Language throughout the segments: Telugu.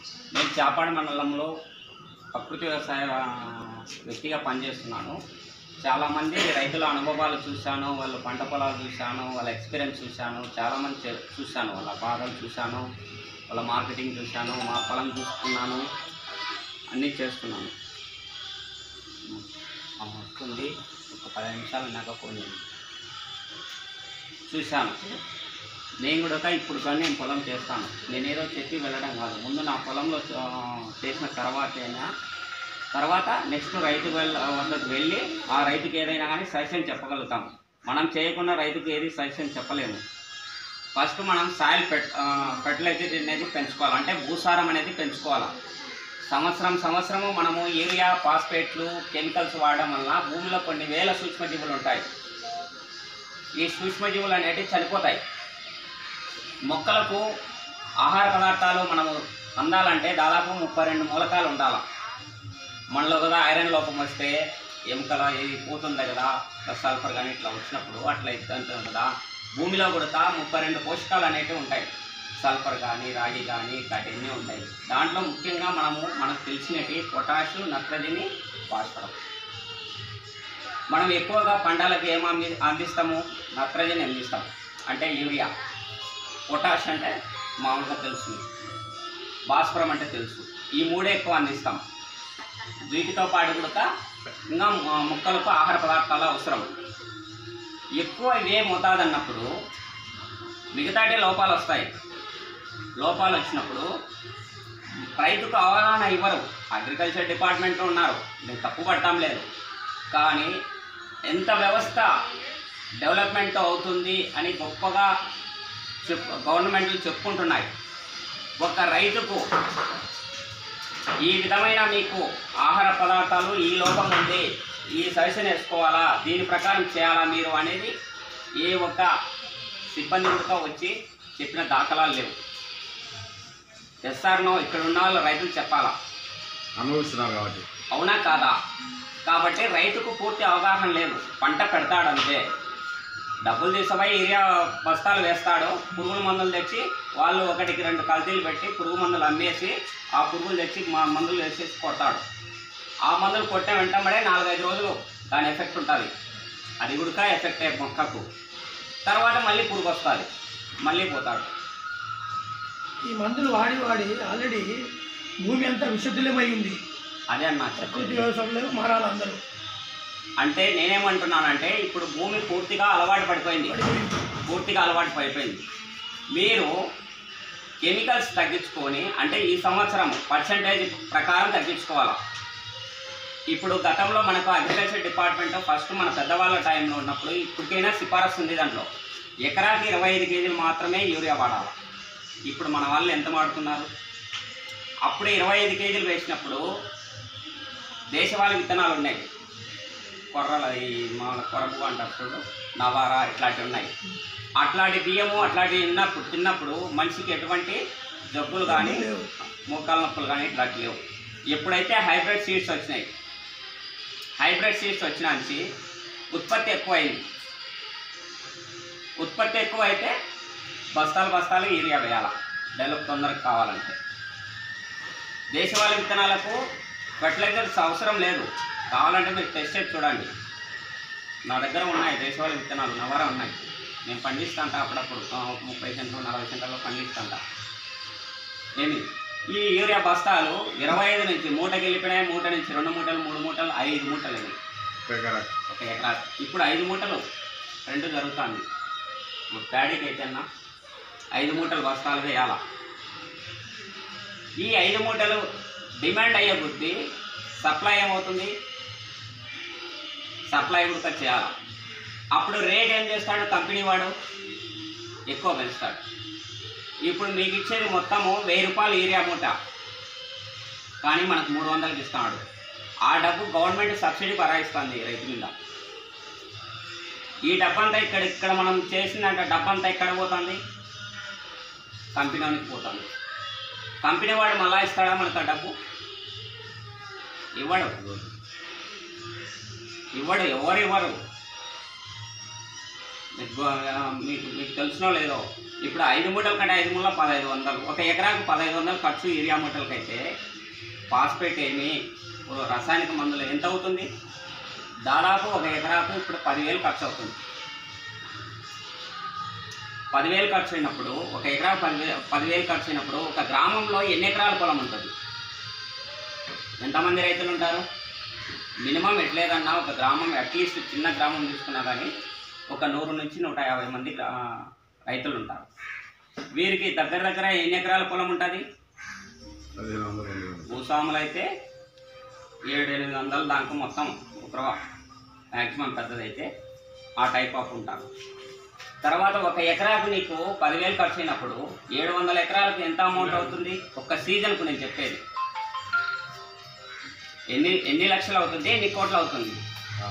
నేను చాపాడు మండలంలో ప్రకృతి వ్యవసాయ వ్యక్తిగా పనిచేస్తున్నాను చాలామంది రైతుల అనుభవాలు చూశాను వాళ్ళ పంట పొలాలు చూశాను వాళ్ళ ఎక్స్పీరియన్స్ చూశాను చాలామంది చే- చూశాను వాళ్ళ బాధలు చూశాను వాళ్ళ మార్కెటింగ్ చూశాను మా పొలం చూసుకున్నాను అన్నీ చేస్తున్నాను ఆ వస్తుంది ఒక పది నిమిషాలు నాకు ఫోన్ చేయండి. చూశాను నేను కూడా ఇప్పుడు కానీ నేను పొలం చేస్తాను నేను ఏదో చెప్పి వెళ్ళడం కాదు ముందు నా పొలంలో ఆ, చేసిన తర్వాతైనా తర్వాత నెక్స్ట్ రైతు వెళ్ళ వద్దకు వెళ్ళి ఆ రైతుకి ఏదైనా కానీ సజెషన్ చెప్పగలుగుతాం మనం చేయకుండా రైతుకి ఏది సజెషన్ చెప్పలేము ఫస్ట్ మనం సాయిల్ ఫెట్ ఫెర్టిలైజర్ అనేది పెంచుకోవాలి అంటే భూసారం అనేది పెంచుకోవాలి సంవత్సరం సంవత్సరము మనము యూరియా ఫాస్ఫేట్లు కెమికల్స్ వాడడం వల్ల భూమిలో కొన్ని వేల సూక్ష్మజీవులు ఉంటాయి ఈ సూక్ష్మజీవులు అనేటివి చనిపోతాయి మొక్కలకు ఆహార పదార్థాలు మనము అందాలంటే దాదాపు ముప్పై రెండు మూలకాలు ఉండాలి మనలో కదా ఐరన్ లోపం వస్తే ఎముకల ఇది పోతుంది కదా సల్ఫర్ కానీ ఇట్లా వచ్చినప్పుడు అట్లా ఇద్దంటుంది కదా భూమిలో కూడా ముప్పై రెండు పోషకాలు అనేటివి ఉంటాయి సల్ఫర్ కానీ రాగి కానీ ఇట్లాంటివన్నీ ఉంటాయి దాంట్లో ముఖ్యంగా మనము మనకు తెలిసినవి పొటాషు నత్రజని భాస్వరం మనం ఎక్కువగా పంటలకు ఏం అంది అందిస్తాము నత్రజని అందిస్తాము అంటే యూరియా పొటాష్ అంటే మామూలుగా తెలుస్తుంది భాస్వరం అంటే తెలుసు ఈ మూడే ఎక్కువ అందిస్తాం వీటితో పాటు కూడా ఇంకా మ- మొక్కలకు ఆహార పదార్థాలు అవసరం ఎక్కువ ఇవే మోతాదు అన్నప్పుడు మిగతాటి లోపాలు వస్తాయి లోపాలు వచ్చినప్పుడు రైతుకు అవగాహన ఇవ్వరు అగ్రికల్చర్ డిపార్ట్మెంట్లో ఉన్నారు నేను తప్పు పడటం లేదు కానీ ఎంత వ్యవస్థ డెవలప్మెంట్ అవుతుంది అని గొప్పగా చెప్ గవర్నమెంట్లు చెప్పుకుంటున్నాయి ఒక రైతుకు ఈ విధమైన మీకు ఆహార పదార్థాలు ఈ లోపం ఉంది ఈ సజెషన్ వేసుకోవాలా దీని ప్రకారం చేయాలా మీరు అనేది ఏ ఒక్క సిబ్బంది కూడా వచ్చి చెప్పిన దాఖలాలు లేవు ఎస్ఆర్నో ఇక్కడ ఉన్న వాళ్ళు రైతులు చెప్పాలా అనుభవిస్తున్నారు కాబట్టి అవునా కాదా కాబట్టి రైతుకు పూర్తి అవగాహన లేదు పంట పెడతాడు అంతే డబ్బులు తీసుకుపోయి ఏరియా బస్తాలు వేస్తాడు పురుగుల మందులు తెచ్చి వాళ్ళు ఒకటికి రెండు కల్తీలు పెట్టి పురుగు మందులు అమ్మేసి ఆ పురుగులు తెచ్చి మా మందులు వేసేసి కొడతాడు ఆ మందులు కొట్టే వెంటబడే నాలుగైదు రోజులు దాని ఎఫెక్ట్ ఉంటుంది అది కూడా ఎఫెక్ట్ అయ్యే మొక్కకు తర్వాత మళ్ళీ పురుగు వస్తుంది మళ్ళీ పోతాడు ఈ మందులు వాడి వాడి ఆల్రెడీ భూమి అంతా విషతుల్యమై ఉంది అదే అన్న ప్రకృతి చెప్పింది వ్యవసాయంలో మారాలి అందరూ అంటే నేనేమంటున్నానంటే ఇప్పుడు భూమి పూర్తిగా అలవాటు పడిపోయింది పడిపోయింది. పూర్తిగా అలవాటు పడిపోయింది మీరు కెమికల్స్ తగ్గించుకొని అంటే ఈ సంవత్సరం పర్సంటేజ్ ప్రకారం తగ్గించుకోవాలి ఇప్పుడు గతంలో మనకు అగ్రికల్చర్ డిపార్ట్మెంట్ ఫస్ట్ మన పెద్దవాళ్ళ టైంలో ఉన్నప్పుడు ఇప్పటికైనా సిఫారసు ఉంది దాంట్లో ఎకరాకి ఇరవై ఐదు కేజీలు మాత్రమే యూరియా వాడాలి ఇప్పుడు మన వాళ్ళు ఎంత వాడుతున్నారు అప్పుడు ఇరవై ఐదు కేజీలు వేసినప్పుడు దేశవాళీ విత్తనాలు ఉన్నాయి కొర్రలు ఈ మామూలు కొరపు అంటారు చూడు నవారా ఇట్లాంటివి ఉన్నాయి అట్లాంటి బియ్యము అట్లాంటివి ఉన్నప్పుడు తిన్నప్పుడు మనిషికి ఎటువంటి జబ్బులు కానీ లేవు. మోకాల నొప్పులు కానీ ఇట్లాంటివి లేవు ఎప్పుడైతే హైబ్రిడ్ సీడ్స్ వచ్చినాయి హైబ్రిడ్ సీడ్స్ వచ్చినాంచి ఉత్పత్తి ఎక్కువైంది ఉత్పత్తి ఎక్కువ అయితే బస్తాలు బస్తాలు యూరియా వేయాల డెవలప్ తొందరగా కావాలంటే దేశవాళీ విత్తనాలకు ఫర్టిలైజర్స్ అవసరం లేదు కావాలంటే మీరు టెస్ట్ చేసి చూడండి నా దగ్గర ఉన్నాయి దేశవాళీ విత్తనాలు నవర ఉన్నాయి నేను పండిస్తాంట అప్పుడప్పుడు ఆ, ఒక ముప్పై సెంట్లు నలభై సెంట్లలో పండిస్తాంట ఏమి ఈ యూరియా బస్తాలు ఇరవై ఐదు నుంచి మూటకి వెళ్ళిపోయినాయి మూట నుంచి రెండు మూటలు మూడు మూటలు ఐదు మూటలు ఇవి ఎకరా ఒక ఎకరా ఇప్పుడు ఐదు మూటలు రెండు జరుగుతుంది ఇప్పుడు ప్యాడీకి అయితేనా ఐదు మూటలు బస్తాలు వేయాల ఈ ఐదు మూటలు డిమాండ్ అయ్యే బుద్ధి సప్లై ఏమవుతుంది సప్లై కూడా చేయాలి అప్పుడు రేట్ ఏం చేస్తాడు కంపెనీ వాడు ఎక్కువ పెంచుతాడు ఇప్పుడు మీకు ఇచ్చేది మొత్తము వెయ్యి రూపాయలు ఏరియా మూట కానీ మనకు మూడు వందలకి ఇస్తాడు ఆ డబ్బు గవర్నమెంట్ సబ్సిడీ భరాయిస్తుంది రైతు మీద ఈ డబ్బంతా ఇక్కడ ఇక్కడ మనం చేసిన డబ్బంతా ఎక్కడ పోతుంది కంపెనీకి పోతుంది కంపెనీ వాడు మళ్ళా ఇస్తాడా మనకు ఆ డబ్బు ఇవ్వడు ఇవ్వడు ఎవరు ఇవ్వరు మీకు మీకు మీకు తెలిసినో లేదో ఇప్పుడు ఐదు మూటల కంటే ఐదు మూటల పదహైదు వందలు ఒక ఎకరాకు పదహైదు వందలు ఖర్చు యూరియా మూటలకి అయితే ఫాస్ఫేట్ ఏమి ఇప్పుడు రసాయనిక మందులు ఎంత అవుతుంది దాదాపు ఒక ఎకరాకు ఇప్పుడు పదివేలు ఖర్చు అవుతుంది పదివేలు ఖర్చు అయినప్పుడు ఒక ఎకరా పదివేలు పదివేలు ఖర్చు అయినప్పుడు ఒక గ్రామంలో ఎన్ని ఎకరాల పొలం ఉంటుంది ఎంతమంది రైతులు ఉంటారు మినిమం ఎట్లేదన్నా ఒక గ్రామం అట్లీస్ట్ చిన్న గ్రామం తీసుకున్నా కానీ ఒక నూరు నుంచి నూట యాభై మంది గ్రా- రైతులు ఉంటారు వీరికి దగ్గర దగ్గర ఎన్ని ఎకరాల పొలం ఉంటుంది పదిహేను వందలు రెండు వందలు. భూస్వాములు అయితే ఏడు ఎనిమిది వందల దాకా మొత్తం ఒక మ్యాక్సిమం పెద్దదైతే ఆ టైప్ ఆఫ్ ఉంటారు తర్వాత ఒక ఎకరాకు నీకు పదివేలు ఖర్చు అయినప్పుడు ఏడు వందల ఎకరాలకు ఎంత అమౌంట్ అవుతుంది ఒక్క సీజన్కు నేను చెప్పేది ఎన్ని ఎన్ని లక్షలు అవుతుంది ఎన్ని కోట్లు అవుతుంది ఆ,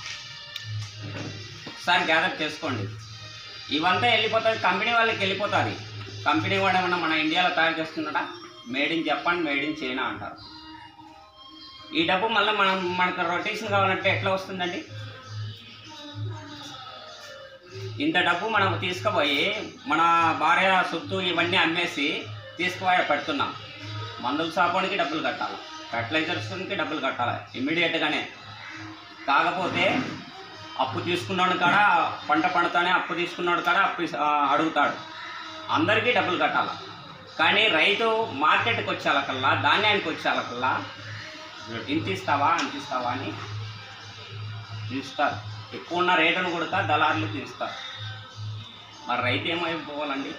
ఒకసారి గ్యాదర్ చేసుకోండి ఇవంతా వెళ్ళిపోతుంది కంపెనీ వాళ్ళకి వెళ్ళిపోతుంది కంపెనీ వాడు ఏమన్నా మన ఇండియాలో తయారు చేస్తున్నాడా made in Japan made in China అంటారు ఈ డబ్బు మళ్ళీ మనం మనకు రొటేషన్ కావాలంటే ఎట్లా వస్తుందండి ఇంత డబ్బు మనం తీసుకుపోయి మన భార్య సొత్తు ఇవన్నీ అమ్మేసి తీసుకుపోయి పెడుతున్నాం మందుల సాపోనికి డబ్బులు కట్టాలి ఫర్టిలైజర్స్కి డబ్బులు కట్టాలి ఇమ్మీడియట్గానే కాకపోతే అప్పు తీసుకున్నాడు కాడ పంట పండుతానే అప్పు తీసుకున్నాడు కాడ అప్పు ఇస్- ఆ, అడుగుతాడు అందరికీ డబ్బులు కట్టాలి కానీ రైతు మార్కెట్కి వచ్చేలకల్లా ధాన్యానికి వచ్చేలకల్లా ఇంత ఇస్తావా అంత ఇస్తావా అని తీస్తారు ఎక్కువ ఉన్న రేటును కూడా దళారులు తీస్తారు మరి రైతు ఏమైపోవాలండి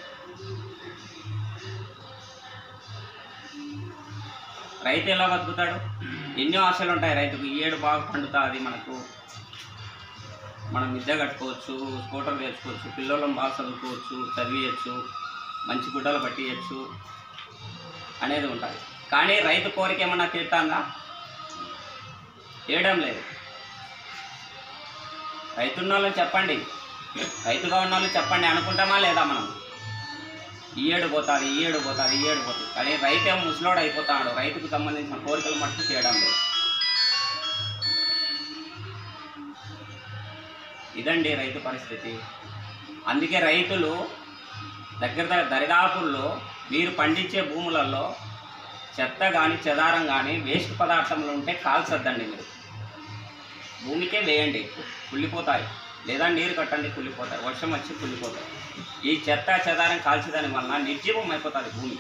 రైతు ఎలా బతుకుతాడు ఎన్నో ఆశలు ఉంటాయి రైతుకు ఈ ఏడు బాగా పండుతుంది మనకు మనం మిద్దె కట్టుకోవచ్చు స్కూటర్ తెచ్చుకోవచ్చు పిల్లలను బాగా చదువుకోవచ్చు చదివియచ్చు మంచి గుడ్డలు పట్టియచ్చు అనేది ఉంటుంది కానీ రైతు కోరిక ఏమన్నా తీరుతాందా తీయడం లేదు రైతున్న వాళ్ళని చెప్పండి రైతుగా ఉన్న వాళ్ళు చెప్పండి అనుకుంటామా లేదా మనం ఈ ఏడు పోతుంది ఈ ఏడు పోతుంది ఈ ఏడు పోతుంది కానీ రైతు ఏమో ముసలోడు అయిపోతాడు రైతుకు సంబంధించిన కోరికలు మట్టుకు చేయడం లేదు ఇదండి రైతు పరిస్థితి అందుకే రైతులు దగ్గర దగ్గర దరిదాపుల్లో మీరు పండించే భూములలో చెత్త కానీ చెదారం కానీ వేస్ట్ పదార్థములు ఉంటే కాల్చొద్దండి మీరు భూమికే వేయండి కుళ్ళిపోతాయి లేదా నీరు కట్టండి కుళ్ళిపోతాయి వర్షం వచ్చి కుళ్ళిపోతాయి ఈ చెత్త చెదారం కాల్చేదాని వలన నిర్జీవం అయిపోతుంది భూమి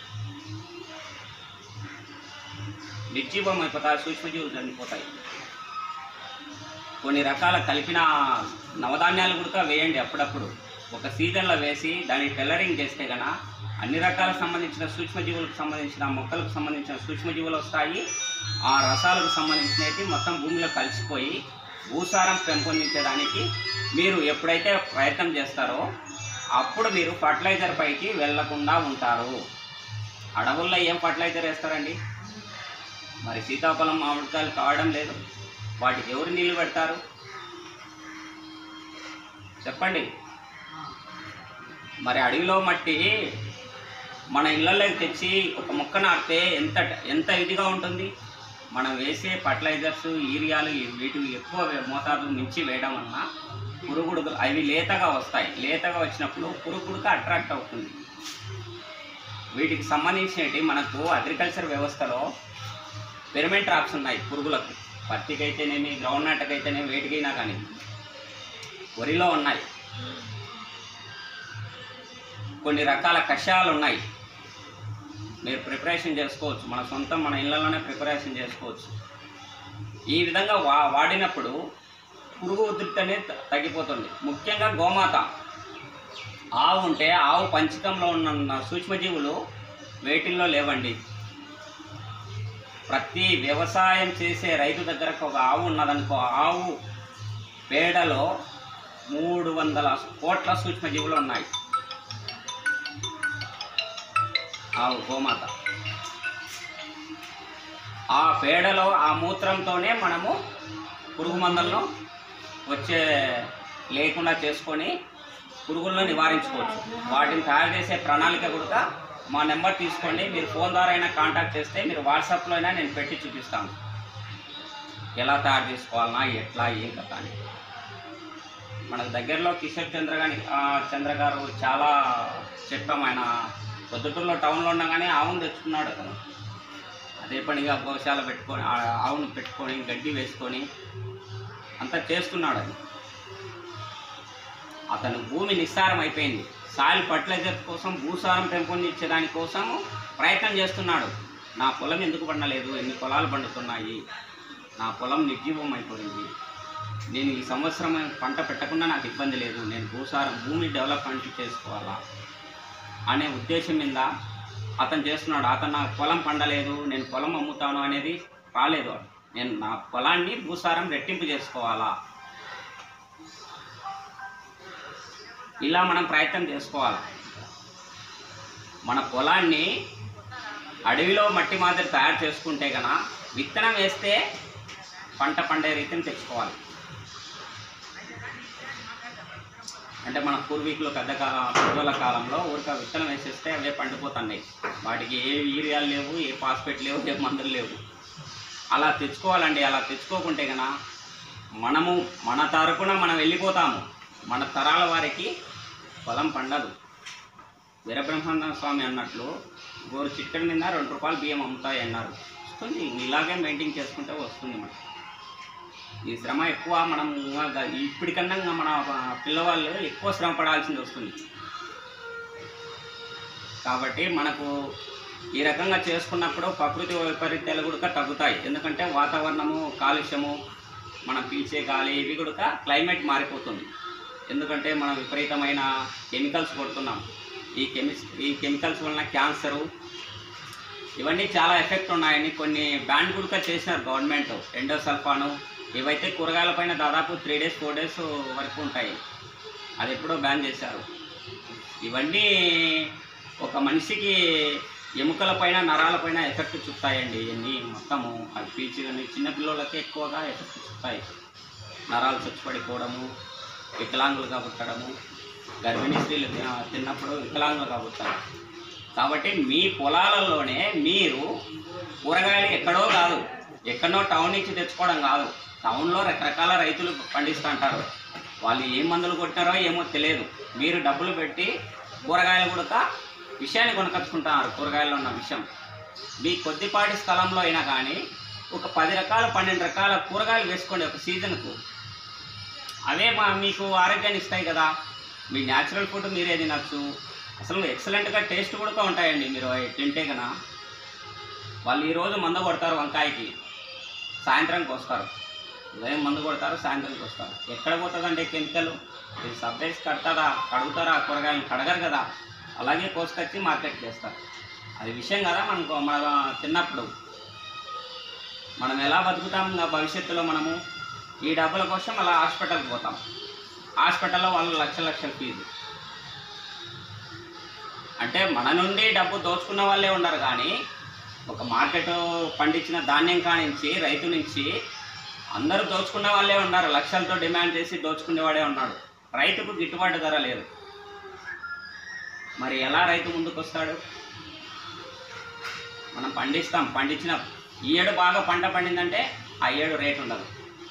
నిర్జీవం అయిపోతాయి సూక్ష్మజీవులు చనిపోతాయి కొన్ని రకాల కలిపిన నవధాన్యాలు కూడా వేయండి అప్పుడప్పుడు ఒక సీజన్లో వేసి దాన్ని టెల్లరింగ్ చేస్తే గన అన్ని రకాలకు సంబంధించిన సూక్ష్మజీవులకు సంబంధించిన మొక్కలకు సంబంధించిన సూక్ష్మజీవులు వస్తాయి ఆ రసాలకు సంబంధించినవి మొత్తం భూమిలో కలిసిపోయి భూసారం పెంపొందించడానికి మీరు ఎప్పుడైతే ప్రయత్నం చేస్తారో అప్పుడు మీరు ఫర్టిలైజర్ పైకి వెళ్లకుండా ఉంటారు అడవుల్లో ఏం ఫర్టిలైజర్ వేస్తారండి మరి సీతాఫలం మామిడికాయలు కావడం లేదు వాటికి ఎవరు నీళ్లు పెడతారు చెప్పండి మరి అడవిలో మట్టి మన ఇళ్ళలోకి తెచ్చి ఒక మొక్క నాటితే ఎంత ఎంత ఇదిగా ఉంటుంది మనం వేసే ఫర్టిలైజర్స్ యూరియాలు వీటి ఎక్కువ వే- మోతాదు మించి వేయడం వలన పురుగుడు అవి లేతగా వస్తాయి లేతగా వచ్చినప్పుడు పురుగుడుకు అట్రాక్ట్ అవుతుంది వీటికి సంబంధించినవి మనకు అగ్రికల్చర్ వ్యవస్థలో పెరిమెంట్ ట్రాప్స్ ఉన్నాయి పురుగులకు పత్తికి అయితేనేమి గ్రౌండ్ నట్కి అయితేనేమి వేటికైనా కానీ వరిలో ఉన్నాయి కొన్ని రకాల కషాయాలు ఉన్నాయి మీరు ప్రిపరేషన్ చేసుకోవచ్చు మన సొంతం మన ఇళ్ళలోనే ప్రిపరేషన్ చేసుకోవచ్చు ఈ విధంగా వా వాడినప్పుడు పురుగు ఉధృతి అనేది త- తగ్గిపోతుంది ముఖ్యంగా గోమాత ఆవు ఉంటే ఆవు పంచకంలో ఉన్న సూక్ష్మజీవులు వేటిల్లో లేవండి ప్రతి వ్యవసాయం చేసే రైతు దగ్గరకు ఒక ఆవు ఉన్నదనుకో ఆవు పేడలో మూడు వందల కోట్ల సూక్ష్మజీవులు ఉన్నాయి ఆవు గోమాత ఆ పేడలో ఆ మూత్రంతోనే మనము పురుగు మందులను వచ్చే లేకుండా చేసుకొని పురుగులను నివారించుకోవచ్చు వాటిని తయారు చేసే ప్రణాళిక కూడా మా నెంబర్ తీసుకోండి మీరు ఫోన్ ద్వారా అయినా కాంటాక్ట్ చేస్తే మీరు వాట్సాప్లో అయినా నేను పెట్టి చూపిస్తాను ఎలా తయారు చేసుకోవాలన్నా ఎట్లా ఏం కథ అని మనకు దగ్గరలో కిషోర్ చంద్ర గాని ఆ, చంద్ర గారు చాలా చెప్పాం ఆయన పొద్దుటూరులో టౌన్లో ఉండగానే ఆవును తెచ్చుకున్నాడు అతను అదే పనిగా గోశాల పెట్టుకొని ఆ ఆవును పెట్టుకొని గడ్డి వేసుకొని అంతా చేస్తున్నాడు అది అతను భూమి నిస్సారం అయిపోయింది సాయిల్ ఫర్టిలైజర్ కోసం భూసారం పెంపొందించే దానికోసం ప్రయత్నం చేస్తున్నాడు నా పొలం ఎందుకు పండలేదు ఎన్ని పొలాలు పండుతున్నాయి నా పొలం నిర్జీవం అయిపోయింది నేను ఈ సంవత్సరం పంట పెట్టకుండా నాకు ఇబ్బంది లేదు నేను భూసారం భూమి డెవలప్మెంట్ చేసుకోవాలా అనే ఉద్దేశం మీద అతను చేస్తున్నాడు అతను నా పొలం పండలేదు నేను పొలం అమ్ముతాను అనేది రాలేదు నేను నా పొలాన్ని భూసారం రెట్టింపు చేసుకోవాలా ఇలా మనం ప్రయత్నం చేసుకోవాలి మన పొలాన్ని అడవిలో మట్టి మాదిరి తయారు చేసుకుంటే గన విత్తనం వేస్తే పంట పండే రీతిని తెచ్చుకోవాలి అంటే మన పూర్వీకులు పెద్ద కాలం పెద్దల కాలంలో ఊరిక విత్తనం వేసేస్తే అవే పండిపోతున్నాయి వాటికి ఏ యూరియాలు లేవు ఏ ఫాస్ఫేట్ లేవు ఏ మందులు లేవు అలా తెచ్చుకోవాలండి అలా తెచ్చుకోకుంటే గన మనము మన తరపున మనం వెళ్ళిపోతాము మన తరాల వారికి పొలం పండదు వీరబ్రహ్మానంద స్వామి అన్నట్లు గోరు చిట్టడి మీద రెండు రూపాయలు బియ్యం అమ్ముతాయి అన్నారు వస్తుంది ఇలాగే మెయింటైన్ చేసుకుంటే వస్తుంది మనకి ఈ శ్రమ ఎక్కువ మనం ఇంకా ఇప్పటికన్నా ఇంకా మన పిల్లవాళ్ళు ఎక్కువ శ్రమ పడాల్సింది వస్తుంది కాబట్టి మనకు ఈ రకంగా చేసుకున్నప్పుడు ప్రకృతి వైపరీత్యాలు కూడా తగ్గుతాయి ఎందుకంటే వాతావరణము కాలుష్యము మనం పీల్చే గాలి ఇవి కూడా క్లైమేట్ మారిపోతుంది ఎందుకంటే మనం విపరీతమైన కెమికల్స్ కొడుతున్నాం ఈ కెమిస్ ఈ కెమికల్స్ వలన క్యాన్సరు ఇవన్నీ చాలా ఎఫెక్ట్ ఉన్నాయని కొన్ని బ్యాన్ కూడా చేసినారు గవర్నమెంట్ ఎండోసల్ఫాను ఇవైతే కూరగాయల పైన దాదాపు త్రీ డేస్ ఫోర్ డేస్ వరకు ఉంటాయి అది ఎప్పుడో బ్యాన్ చేశారు ఇవన్నీ ఒక మనిషికి ఎముకల పైన నరాల పైన ఎఫెక్ట్ చూపుతాయండి ఇవన్నీ మొత్తము అది పీల్చి చిన్న పిల్లలకి ఎక్కువగా ఎఫెక్ట్ చూపుతాయి నరాలు చచ్చిపడిపోవడము వికలాంగులుగా పుట్టడము గర్భిణీ స్త్రీలు తిన- తిన్నప్పుడు వికలాంగులుగా పుట్టారు కాబట్టి మీ పొలాలలోనే మీరు కూరగాయలు ఎక్కడో కాదు ఎక్కడో టౌన్ నుంచి తెచ్చుకోవడం కాదు టౌన్లో రకరకాల రైతులు పండిస్తుంటారు వాళ్ళు ఏ మందులు కొట్టారో ఏమో తెలియదు మీరు డబ్బులు పెట్టి కూరగాయలు కూడా విషయాన్ని కొనకచ్చుకుంటున్నారు కూరగాయల్లో ఉన్న విషయం మీ కొద్దిపాటి స్థలంలో అయినా కానీ ఒక పది రకాల పన్నెండు రకాల కూరగాయలు వేసుకోండి ఒక సీజన్కు అవే మా మీకు ఆరోగ్యాన్ని ఇస్తాయి కదా మీ న్యాచురల్ ఫుడ్ మీరే తినచ్చు అసలు ఎక్సలెంట్గా టేస్ట్ కూడా ఉంటాయండి మీరు అవి తింటే కన్నా వాళ్ళు ఈరోజు మందు కొడతారు వంకాయకి సాయంత్రంకి వస్తారు ఉదయం మందు కొడతారు సాయంత్రంకి వస్తారు ఎక్కడ పోతుందంటే కెమికల్ ఇది సబ్వేస్ కడతారా కడుగుతారా కూరగాయలు కడగరు కదా అలాగే కోసుకొచ్చి మార్కెట్ చేస్తారు అది విషయం కదా మనకు మన తిన్నప్పుడు మనం ఎలా బతుకుతాం ఇంకా భవిష్యత్తులో మనము ఈ డబ్బుల కోసం అలా హాస్పిటల్కి పోతాం హాస్పిటల్లో వాళ్ళు లక్ష లక్షల ఫీజు అంటే మన నుండి డబ్బు దోచుకున్న వాళ్ళే ఉండరు కానీ ఒక మార్కెట్ పండించిన ధాన్యం కానించి రైతు నుంచి అందరూ దోచుకున్న వాళ్ళే ఉన్నారు లక్షలతో డిమాండ్ చేసి దోచుకునేవాడే ఉన్నాడు రైతుకు గిట్టుబాటు ధర లేదు మరి ఎలా రైతు ముందుకు వస్తాడు మనం పండిస్తాం పండించిన ఈ ఏడు బాగా పంట పండిందంటే ఆ ఏడు రేటు ఉండదు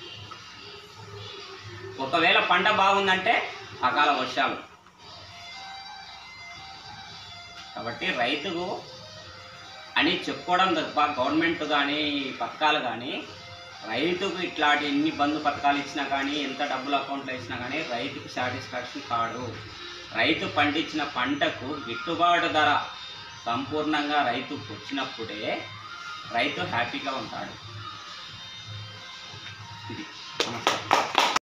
ఒకవేళ పంట బాగుందంటే అకాల వర్షాలు కాబట్టి రైతుకు అని చెప్పుకోవడం తప్ప గవర్నమెంట్ కానీ పథకాలు కానీ రైతుకు ఇట్లాంటి ఎన్ని బంధు పథకాలు ఇచ్చినా కానీ ఎంత డబ్బులు అకౌంట్లో ఇచ్చినా కానీ రైతుకు సాటిస్ఫాక్షన్ కాడు రైతు పండించిన పంటకు గిట్టుబాటు ధర సంపూర్ణంగా రైతుకు వచ్చినప్పుడే రైతు హ్యాపీగా ఉంటాడు ఇది నమస్తే